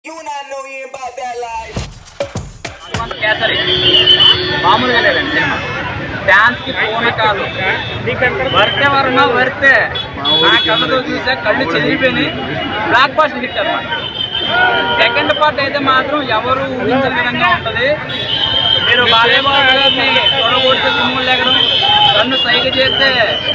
You not know you about that life. Hanumanth kesari మామూలుగా లేదండి cinema dance కి పూన కాదు వర్తే వర్మ వర్తే నా కళ్ళతో చూసా కళ్ళు చెదిరిపోయి బ్లాక్ బాస్ హిట్ అనమాట సెకండ్ పార్ట్ అయితే మాత్రం ఎవరు ఊహించిన విధంగా ఉంటది మీరు బాలేబాబు గారిని తొడగొడితే తుమ్ములు లేకడం కన్ను సైగ చేస్తే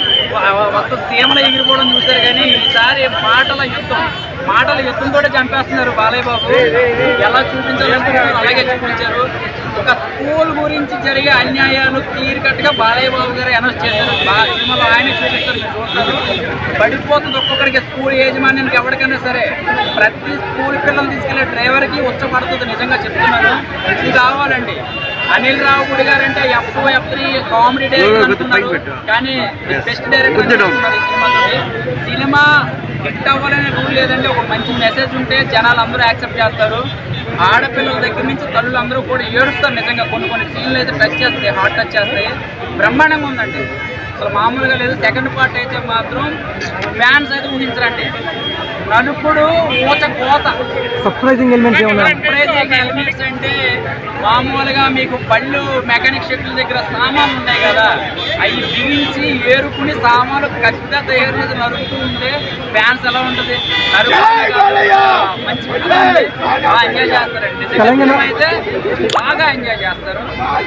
వ- మొత్తం సీమలు ఎగిరిపోవడం చూశారు కానీ ఈసారి మాటల యుద్ధం మాటల యుద్ధంతో చంపేస్తున్నారు బాలయ్య బాబు ఎలా చూపించాలనుకున్నారో అలాగే చూపించారు ఒక స్కూల్ గురించి జరిగే అన్యాయాలు క్లియర్ కట్ గా బాలయ్య బాబు గారు అనౌన్స్ చేశారు బా సినిమాలో ఆయన చూపిస్తారు మీరు చూస్తారు పడిపోతుంది ఒక్కొక్కరికి స్కూల్ యాజమాన్యానికి ఎవరికైనా సరే ప్రతి స్కూల్ పిల్లలు తీసుకెళ్లే డ్రైవర్ కి ఉచ్చపడుతుంది నిజంగా చెప్తున్నాను ఇది కావాలండి అనిల్ రావు గుడి గారు అంటే F two F three comedy director అనుకున్నారు కానీ బెస్ట్ డైరెక్టర్ అనుకున్నారు ఈ సినిమాతోటి సినిమా హిట్ అవ్వాలనే రూల్ లేదంటే ఒక మంచి మెసేజ్ ఉంటే జనాలు అందరూ యాక్సెప్ట్ చేస్తారు ఆడపిల్లల దగ్గర నుంచి తల్లులు అందరూ కూడా ఏడుస్తారు నిజంగా కొన్ని కొన్ని సీన్లు అయితే టచ్ చేస్తాయి హార్ట్ టచ్ చేస్తాయి బ్రహ్మాండంగా ఉందండి అసలు మామూలుగా లేదు సెకండ్ పార్ట్ అయితే మాత్రం ఫ్యాన్స్ అయితే ఊహించరండి నలుపుడు ఊచ కోత సర్ప్రైజింగ్ ఎలిమెంట్స్ ఏమన్నా సర్ప్రైజింగ్ ఎలిమెంట్స్ అంటే మామూలుగా మీకు పళ్ళు మెకానిక్ షెడ్ల దగ్గర సామాన్లు ఉన్నాయి కదా అవి బిగించి ఏరుకుని సామాన్లు కచ్చిగా తయారు చేసి నరుకుతూ ఉంటే ఫ్యాన్స్ ఎలా ఉంటుంది నరుకుతుంది కాదు. మంచి విధంగా ఉంది. బాగా ఎంజాయ్ చేస్తారండి నిజంగా తెలంగాణ- సినిమా అయితే బాగా ఎంజాయ్ చేస్తారు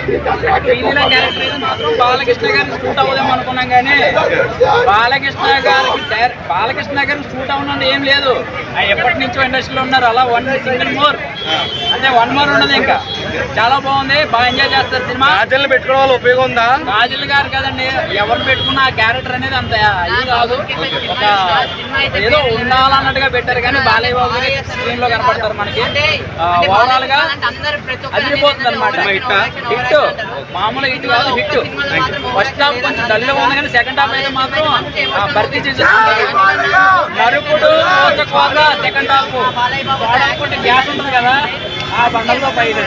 టీవీలో క్యారెక్టర్ అయితే మాత్రం బాలకృష్ణ గారికి షూట్ అవుదాం అనుకున్నాం కానీ బాలకృష్ణ గారికి డైర- బాలకృష్ణ గారికి షూట్ అవునండి ఏం లేదు ఆయన ఎప్పటి నుంచో ఇండస్ట్రీలో ఉన్నారు అలా వన్ సింగిల్ మోర్ అంటే వన్ మోర్ ఉండదు ఇంకా చాలా బాగుంది బాగా ఎంజాయ్ చేస్తారు సినిమా రాజల్ని పెట్టుకోవడం వల్ల ఉపయోగం ఉందా రాజుల్ గారు కదండి ఎవరు పెట్టుకున్న ఆ క్యారెక్టర్ అనేది అంత ఇది కాదు ఒక ఏదో ఉండాలన్నట్టుగా పెట్టారు కానీ బాలయ్య బాబు గారి స్క్రీన్ లో కనపడతారు మనకి ఓవరాల్ గా అదిరిపోతుంది అనమాట హిట్ మామూలు హిట్ కాదు హిట్ ఫస్ట్ హాఫ్ కొంచెం డల్ ఉంది కానీ సెకండ్ హాఫ్ అయితే మాత్రం ఆ, భర్తీ చేసేస్తుంది నరుకుడు కోత కోత సెకండ్ హాఫ్ అనుకుంటే గ్యాస్ ఉంటుంది కదా ఆ బండలతో పైన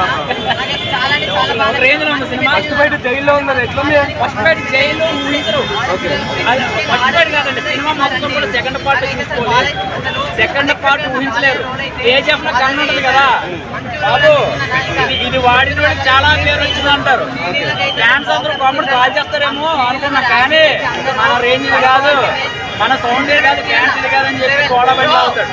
ఒక రేంజ్ లో ఉంది సినిమా ఫస్ట్ బయట జైల్లో ఉన్నది ఎట్లుంది ఫస్ట్ బైట్ జైలు ఊహించరు అది ఫస్ట్ బైట్ కాదండి సినిమా మొత్తం కూడా సెకండ్ పార్ట్ తీసుకోవాలి సెకండ్ పార్ట్ ఊహించలేరు కేజీఎఫ్ లో కన్ను ఉంటుంది కదా బాబు ఇది ఇది వాడిన వాడికి చాలా పేరు వచ్చింది అంటారు ఫ్యాన్స్ అందరూ కామెడీ బాగా చేస్తారేమో అనుకున్నా కానీ మన రేంజ్ ఇది కాదు మన సౌండ్ ఇది కాదు డ్యాన్స్ ఇది కాదని చెప్పి గోడబండి అవుతాడు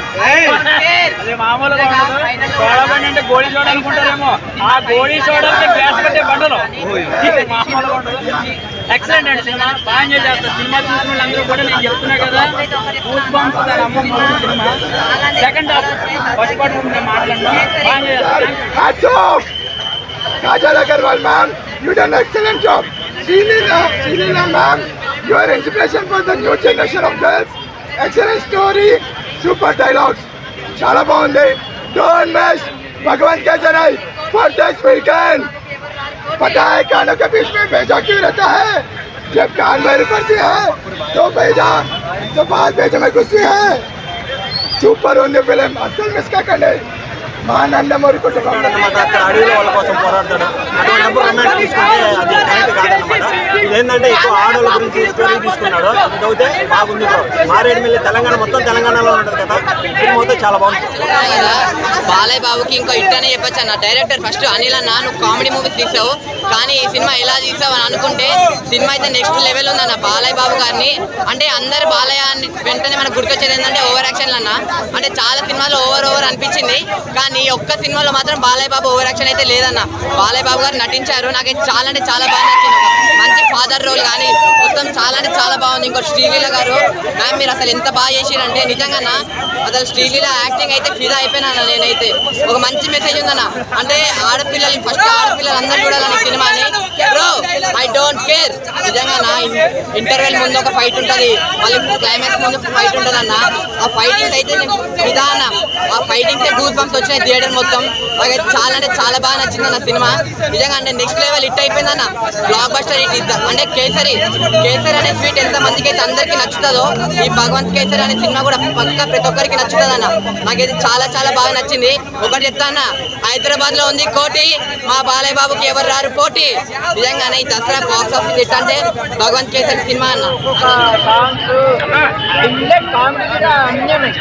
అది మామూలుగా ఉండదు గోడబండి అంటే గోళీ చోడ అనుకుంటారేమో ఆ గోళీ చూడాలంటే గ్యాస్ కట్టే బండలు ఇది మామూలుగా ఉండదు ఎక్సలెంట్ అండి సినిమా బాగా ఎంజాయ్ చేస్తారు సినిమా చూసిన వాళ్ళందరూ కూడా నేను చెప్తున్నా కదా గూస్ బంప్స్ దాని అమ్మ మూడు సినిమా సెకండ్ హాఫ్ ఫస్ట్ పార్ట్ నేను మాట్లాడను బాగా ఎంజాయ్ చేస్తారు Hats off! Kajal Agarwal ma'am, you done an excellent job. Srilila, Srilila ma'am, you are inspiration for the new generation of girls. Excellent story, super dialogues. చాలా బాగుంది don't miss भगवान का जराई for this weekend. पता है कानों के बीच में भेजा क्यों रहता है जब कान में पड़ती है तो भेजा तो बाद भेजा में घुसती है సూపర్ ఉంది ఫిలిం అస్సలు మిస్ కాకండి మా నందమూరి కుటుంబం అన్నమాట అక్కడ అడవిలో వాళ్ళ కోసం పోరాడతాడు అటువంటిప్పుడు రొమాన్స్ తీసుకుంటే అది కరెక్ట్ కాదనమాట ఇదేంటంటే ఎక్కువ ఆడవాళ్ళ గురించి స్టోరీ తీసుకున్నాడు ఇదైతే బాగుంది బ్రో మారేడుమిల్లి తెలంగాణ మొత్తం తెలంగాణలో ఉంటుంది కదా సినిమా అయితే చాలా బాగుంది కదా బాలయ్య బాబుకి ఇంకో హిట్ అనే చెప్పొచ్చు అన్న డైరెక్టర్ ఫస్ట్ అనిల్ అన్న నువ్వు కామెడీ మూవీస్ తీసావు కానీ ఈ సినిమా ఎలా తీసావు అని అనుకుంటే సినిమా అయితే నెక్స్ట్ లెవెల్ ఉందన్న బాలయ్య బాబు గారిని అంటే అందరు బాలయ్య అని వెంటనే మనకు గుర్తొచ్చేది ఏంటంటే ఓవర్ యాక్షన్ అన్న అంటే చాలా సినిమాలో ఓవర్ ఓవర్ అనిపించింది కానీ ఈ ఒక్క సినిమాలో మాత్రం బాలయ్య బాబు ఓవర్ యాక్షన్ అయితే లేదన్న బాలయ్య బాబు గారు నటించారు నాకైతే చాలా అంటే చాలా బాగా నచ్చింది ఒక మంచి ఫాదర్ రోల్ కానీ మొత్తం చాలా అంటే చాలా బాగుంది ఇంకో శ్రీలీల గారు మ్యామ్ మీరు అసలు ఎంత బాగా చేసిరంటే నిజంగా అసలు శ్రీలీల యాక్టింగ్ అయితే ఫిదా అయిపోయినా నేనైతే ఒక మంచి మెసేజ్ ఉందన్న అంటే ఆడపిల్లలు ఫస్ట్ ఆడపిల్లలు అందరూ చూడాలని సినిమాని బ్రో ఐ డోంట్ కేర్ నిజంగా నా ఇంటర్వెల్ ముందు ఒక ఫైట్ ఉంటది మళ్ళీ క్లైమాక్స్ ముందు ఫైట్ ఉంటది అన్న ఆ ఫైటింగ్ అయితే విధానం ఆ ఫైటింగ్ గూస్ బంప్స్ వచ్చినాయి థియేటర్ మొత్తం నాకైతే చాలా అంటే చాలా బాగా నచ్చింది అన్న సినిమా నిజంగా అంటే నెక్స్ట్ లెవెల్ హిట్ అయిపోయింది అన్న బ్లాక్ బస్టర్ హిట్ ఇద్దాం అంటే కేసరి కేసరి అనే స్వీట్ ఎంత మందికి అయితే అందరికి నచ్చుతుందో ఈ భగవంత్ కేసరి అనే సినిమా కూడా పక్క ప్రతి ఒక్కరికి నచ్చుతుంది అన్న నాకైతే చాలా చాలా బాగా నచ్చింది ఒకటి చెప్తా అన్న హైదరాబాద్ లో ఉంది కోటి మా బాలయ్య బాబుకి ఎవరు రారు పోటీ నిజంగానే ఈ దసరా బాక్స్ ఆఫీస్ హిట్ అంటే భగవంత్ కేసరి సినిమా అన్న సాంగ్స్ కామెడీ అన్నీ ఉన్నాయి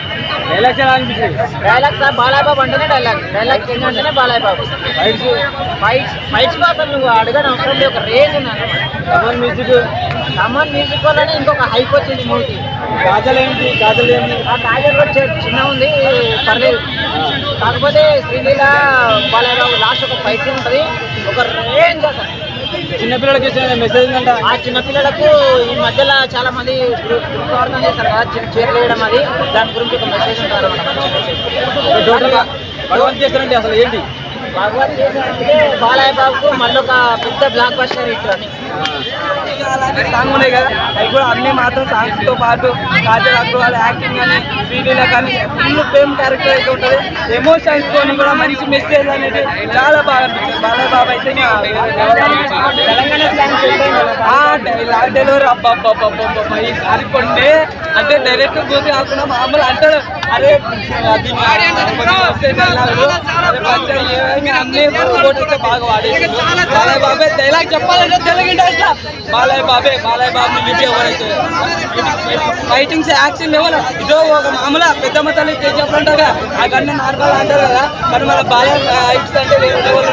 డైలాగ్స్ ఎలా అనిపించింది డైలాగ్ సార్ బాలయ్య బాబు అంటేనే డైలాగ్ డైలాగ్ చేంజ్ అంటేనే Balayya Babu fights fights fights అసలు నువ్వు అడగని అవసరం లేదు ఒక రేంజ్ ఉంది కమల్ మ్యూజిక్ కమన్ మ్యూజిక్ వల్లనే ఇంకొక హైప్ వచ్చింది మూవీకి కాజల్ ఏంటి కాజల్ ఏంటి ఆ కాజల్ కూడా చి- చిన్న ఉంది పర్లేదు కాకపోతే శ్రీలీల బాలయ్య బాబు లాస్ట్ ఒక ఫైట్ సీన్ ఉంటుంది ఒక రేంజ్ అసలు చిన్నపిల్లలకి ఇచ్చిన మెసేజ్ ఏంటంట ఆ చిన్నపిల్లలకు ఈ మధ్యలో చాలా మంది ప్రార్థన చేస్తారు కదా చిన్న చీరలు వేయడం అది దాని గురించి ఒక మెసేజ్ ఉంటుంది అన్నమాట మంచి మెసేజ్ టోటల్ భగవంత్ చేస్తారంటే అసలు ఏంటి భగవద్గీత అంటే బాలయ్య బాబుకు మళ్ళీ ఒక పెద్ద బ్లాక్ బస్టర్ హిట్ అని సాంగ్ ఉన్నాయి కదా అవి కూడా అన్ని మాత్రం సాంగ్స్ తో పాటు కాజల్ అగ్రవాల్ యాక్టింగ్ కానీ శ్రీలీల కానీ ఫుల్ ఫేమ్ క్యారెక్టర్ అయితే ఉంటుంది ఎమోషన్స్ తోని కూడా మంచి మెసేజ్ అనేది చాలా బాగా అనిపించింది బాలయ్య బాబు అయితే ఇంకా తెలంగాణ స్లాంగ్ డెలివరీ అబ్బాబ్బాబ్బాబ్బా ఈసారి కొంటే అంటే డైరెక్ట్ పోతే కాకుండా మామూలు అంటాడు అరే అది వస్తే డైలాగులు, అరే మంచిగా ఏమైనా అన్ని ఓటు అయితే బాగా వాడేది బాలయ్య బాబే డైలాగ్ చెప్పాలంటే తెలుగు ఇండస్ట్రీ బాలయ్య బాబే బాలయ్య బాబు లిపి ఎవరైతే ఫైటింగ్స్ యాక్షన్ లెవెల్ ఇదో ఒక మామూలు పెద్ద మొత్తాలు కేజీఎఫ్ అంటారు కదా ఆ గన్న నార్మల్ అంటారు కదా కానీ మన బాలయ్య హైట్స్ అంటే వేరే లెవెల్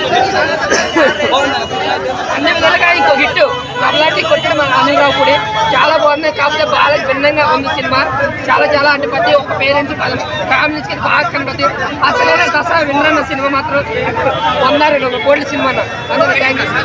అన్ని విధాలుగా ఇంకో హిట్ కమలాటి కొట్టడం మన అనిల్ రావుపూడి చాలా బాగుంది కాకపోతే బాగా భిన్నంగా ఉంది సినిమా చాలా చాలా అంటే ప్రతి ఒక్క పేరెంట్స్ ఫ్యామిలీస్ కి బాగా కనబడుతుంది అసలైన దసరా విన్నన్న సినిమా మాత్రం వందారు ఒక కోట్ల సినిమా అందులో థ్యాంక్ యూ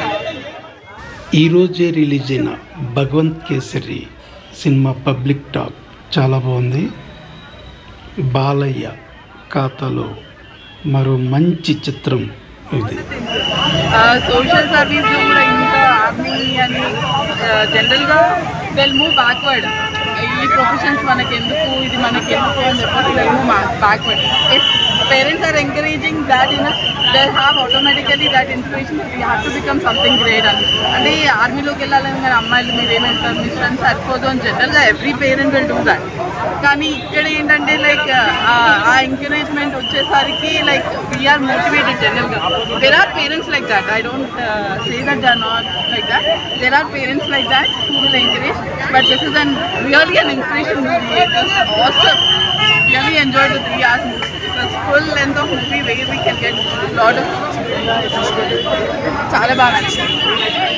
ఈరోజే రిలీజ్ అయిన భగవంత్ కేసరి సినిమా పబ్లిక్ టాక్ చాలా బాగుంది బాలయ్య ఖాతాలో మరో మంచి చిత్రం ఇది సోషల్ సర్వీస్లో కూడా ఇంత ఆర్మీ అని జనరల్గా వెల్ మూవ్ బ్యాక్వర్డ్ ఈ ప్రొఫెషన్స్ మనకి ఎందుకు ఇది మనకి ఎందుకు అని చెప్పేసి well move backward if parents are encouraging that in they have automatically that inspiration we have to become something great అని అంటే ఆర్మీలోకి వెళ్ళాలని కానీ అమ్మాయిలు మీరు ఏమంటారు మీ స్ట్రెంత్ సరిపోదు అని జనరల్గా every parent will do that కానీ ఇక్కడ ఏంటంటే లైక్ ఆ ఎంకరేజ్మెంట్ వచ్చేసరికి లైక్ వీఆర్ మోటివేటెడ్ జనరల్గా there are parents like that I don't say that they are not like that there are parents like that who will encourage but this is an really an inspiration movie it was awesome really enjoyed the three hours movie. It was full length of movie where we can get lot of చాలా బాగా నచ్చింది